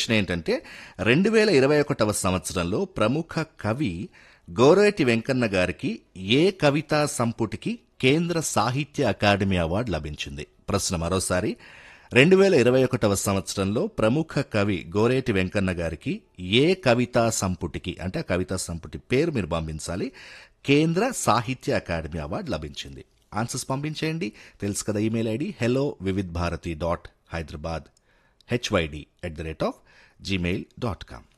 question ఏంటంటే రెండు వేల ఇరవై ఒకటవ సంవత్సరంలో ప్రముఖ కవి గోరేటి వెంకన్న గారికి ఏ కవితా సంపుటికి కేంద్ర సాహిత్య అకాడమీ అవార్డు లభించింది ప్రశ్న మరోసారి రెండు వేల ఇరవై ఒకటవ సంవత్సరంలో ప్రముఖ కవి గోరేటి వెంకన్న గారికి ఏ కవితా సంపుటికి అంటే ఆ కవితా సంపుటి పేరు మీరు పంపించాలి కేంద్ర సాహిత్య అకాడమీ అవార్డు లభించింది ఆన్సర్స్ పంపించేయండి తెలుసు కదా email ID hello Vividh Bharati dot Hyderabad H Y D at the rate of Gmail dot com